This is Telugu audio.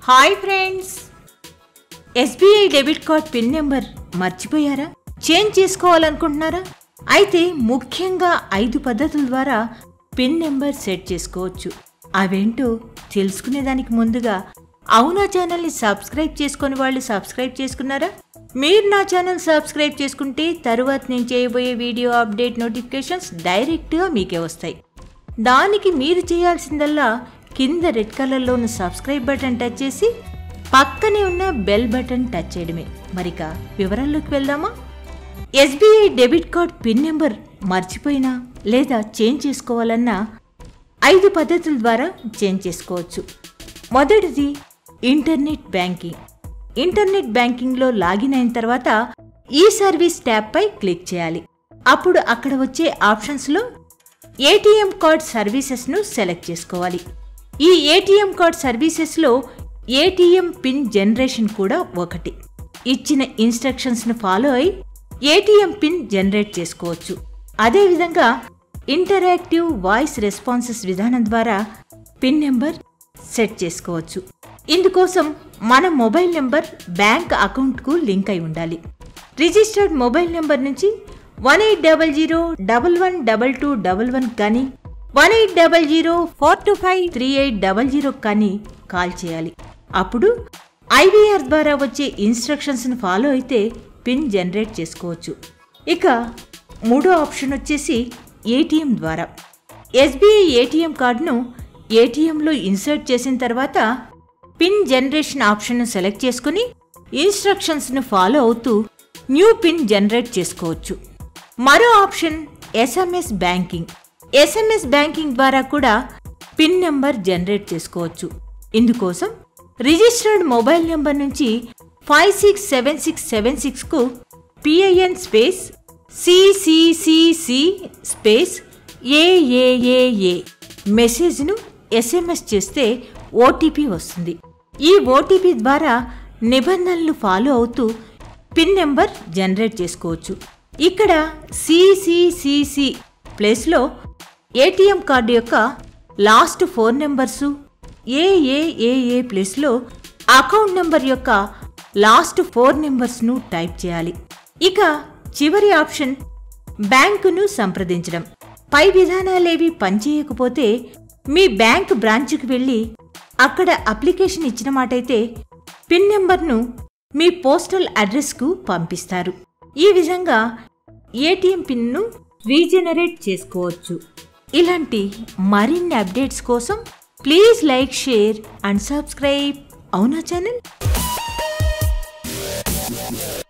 hi friends SBI debit card pin number మర్చిపోయారా చేంజ్ చేసుకోవాలనుకుంటున్నారా అయితే ముఖ్యంగా ఐదు పద్ధతుల ద్వారా పిన్ నెంబర్ సెట్ చేసుకోవచ్చు అవేంటో తెలుసుకునేదానికి ముందుగా అవునా ఛానల్ని సబ్స్క్రైబ్ చేసుకుని వాళ్ళు సబ్స్క్రైబ్ చేసుకున్నారా మీరు నా ఛానల్ సబ్స్క్రైబ్ చేసుకుంటే తరువాత నేను చేయబోయే వీడియో అప్డేట్ నోటిఫికేషన్స్ డైరెక్ట్గా మీకే వస్తాయి దానికి మీరు చేయాల్సిందల్లా కింద రెడ్ కలర్లో ఉన్న సబ్స్క్రైబ్ బటన్ టచ్ చేసి పక్కనే ఉన్న బెల్ బటన్ టచ్ చేయడమే మరిక వివరాల్లోకి వెళ్దామా SBI debit card pin number మర్చిపోయినా లేదా చేంజ్ చేసుకోవాలన్నా ఐదు పద్ధతుల ద్వారా చేంజ్ చేసుకోవచ్చు మొదటిది ఇంటర్నెట్ బ్యాంకింగ్ ఇంటర్నెట్ బ్యాంకింగ్లో లాగిన్ అయిన తర్వాత ఈ సర్వీస్ ట్యాబ్పై క్లిక్ చేయాలి అప్పుడు అక్కడ వచ్చే ఆప్షన్స్లో ఏటీఎం కార్డ్ సర్వీసెస్ను సెలెక్ట్ చేసుకోవాలి ఈ ఏటీఎం కార్డ్ సర్వీసెస్లో ఏటీఎం పిన్ జనరేషన్ కూడా ఒకటి ఇచ్చిన ఇన్స్ట్రక్షన్స్ను ఫాలో అయి ఏటీఎం పిన్ జనరేట్ చేసుకోవచ్చు అదేవిధంగా ఇంటరాక్టివ్ వాయిస్ రెస్పాన్సెస్ విధానం ద్వారా పిన్ నెంబర్ సెట్ చేసుకోవచ్చు ఇందుకోసం మన మొబైల్ నెంబర్ బ్యాంక్ అకౌంట్కు లింక్ అయి ఉండాలి రిజిస్టర్డ్ మొబైల్ నెంబర్ నుంచి one eight double zero double one double two double one కానీ one eight double zero four two five three eight double zero కానీ కాల్ చేయాలి అప్పుడు ఐవీఆర్ ద్వారా వచ్చే ఇన్స్ట్రక్షన్స్ని ఫాలో అయితే పిన్ జనరేట్ చేసుకోవచ్చు ఇక మూడో ఆప్షన్ వచ్చేసి ఏటీఎం ద్వారా ఎస్బీఐ ఏటీఎం కార్డును ఏటీఎంలో ఇన్సర్ట్ చేసిన తర్వాత పిన్ జనరేషన్ ఆప్షన్ను సెలెక్ట్ చేసుకుని ఇన్స్ట్రక్షన్స్ను ఫాలో అవుతూ న్యూ పిన్ జనరేట్ చేసుకోవచ్చు మరో option SMS banking SMS banking ద్వారా కూడా పిన్ నెంబర్ జనరేట్ చేసుకోవచ్చు ఇందుకోసం రిజిస్టర్డ్ మొబైల్ నెంబర్ నుంచి five six seven six seven సిక్స్కు PIN space C C C C space A A A A మెసేజ్ను ఎస్ఎంఎస్ చేస్తే ఓటీపీ వస్తుంది ఈ ఓటీపీ ద్వారా నిబంధనలు ఫాలో అవుతూ పిన్ నెంబర్ జనరేట్ చేసుకోవచ్చు ఇక్కడ సిసిసిసి ప్లేస్లో ఏటీఎం కార్డు యొక్క లాస్ట్ ఫోర్ నెంబర్సు ఏఏఏఏ ప్లేస్లో అకౌంట్ నెంబర్ యొక్క లాస్ట్ ఫోర్ నెంబర్స్ను టైప్ చేయాలి ఇక చివరి ఆప్షన్ బ్యాంకును సంప్రదించడం పై విధానాలేవి పనిచేయకపోతే మీ బ్యాంక్ బ్రాంచ్కి వెళ్ళి అక్కడ అప్లికేషన్ ఇచ్చిన మాటైతే పిన్ నెంబర్ను మీ పోస్టల్ అడ్రస్కు పంపిస్తారు ఈ విధంగా ఏటీఎం పిన్ను రీజనరేట్ చేసుకోవచ్చు ఇలాంటి మరిన్ని అప్డేట్స్ కోసం please like share and subscribe అవునా ఛానల్